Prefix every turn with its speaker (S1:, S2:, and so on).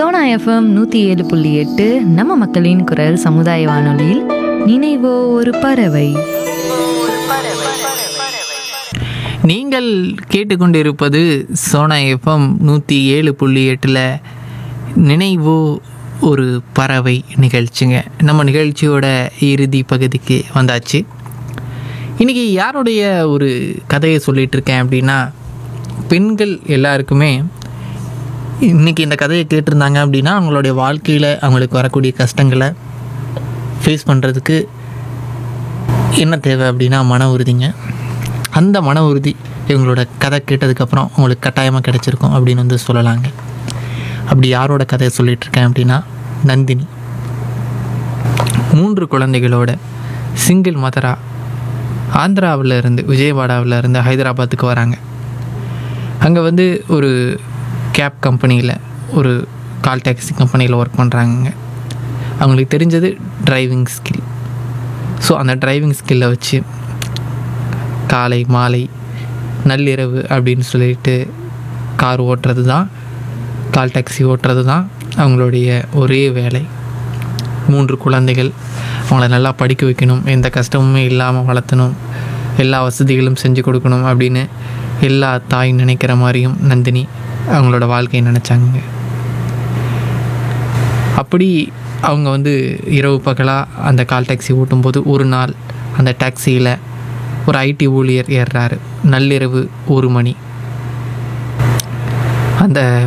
S1: Sona FM நூற்றி ஏழு புள்ளி எட்டு நம்ம மக்களின் குரல் சமுதாய வானொலியில் நினைவோ ஒரு பறவை
S2: நீங்கள் கேட்டுக்கொண்டிருப்பது சோனா எஃப்எம் நூற்றி ஏழு புள்ளி எட்டில் நினைவோ ஒரு பறவை நிகழ்ச்சிங்க நம்ம நிகழ்ச்சியோட இறுதி பகுதிக்கு வந்தாச்சு இன்றைக்கி யாருடைய ஒரு கதையை சொல்லிகிட்டு இருக்கேன் அப்படின்னா பெண்கள் எல்லாருக்குமே இன்றைக்கி இந்த கதையை கேட்டிருந்தாங்க அப்படின்னா அவங்களுடைய வாழ்க்கையில் அவங்களுக்கு வரக்கூடிய கஷ்டங்களை ஃபேஸ் பண்ணுறதுக்கு என்ன தேவை அப்படின்னா மன உறுதிங்க அந்த மன உறுதி இவங்களோட கதை கேட்டதுக்கப்புறம் உங்களுக்கு கட்டாயமாக கிடச்சிருக்கும் அப்படின்னு வந்து சொல்லலாங்க அப்படி யாரோட கதையை சொல்லிட்டு இருக்கேன் அப்படின்னா நந்தினி மூன்று குழந்தைகளோட சிங்கிள் மதரா ஆந்திராவில் இருந்து விஜயவாடாவில் இருந்து ஹைதராபாத்துக்கு வராங்க அங்கே வந்து ஒரு கேப் கம்பெனியில் ஒரு கால் டாக்ஸி கம்பெனியில் ஒர்க் பண்ணுறாங்க அவங்களுக்கு தெரிஞ்சது டிரைவிங் ஸ்கில் ஸோ அந்த டிரைவிங் ஸ்கில்லை வச்சு காலை மாலை நள்ளிரவு அப்படின்னு சொல்லிட்டு கார் ஓட்டுறது தான் கால் டாக்ஸி ஓட்டுறது தான் அவங்களுடைய ஒரே வேலை மூன்று குழந்தைகள் அவங்கள நல்லா படிக்க வைக்கணும் எந்த கஷ்டமுமே இல்லாமல் வளர்த்தணும் எல்லா வசதிகளும் செஞ்சு கொடுக்கணும் அப்படின்னு எல்லா தாய் நினைக்கிற மாதிரியும் நந்தினி அவங்களோட வாழ்க்கையை நினச்சாங்க அப்படி அவங்க வந்து இரவு பகலாக அந்த கால் டாக்ஸி ஓட்டும்போது ஒரு நாள் அந்த டாக்ஸியில் ஒரு ஐடி ஊழியர் ஏறுறாரு நள்ளிரவு ஒரு மணி அந்த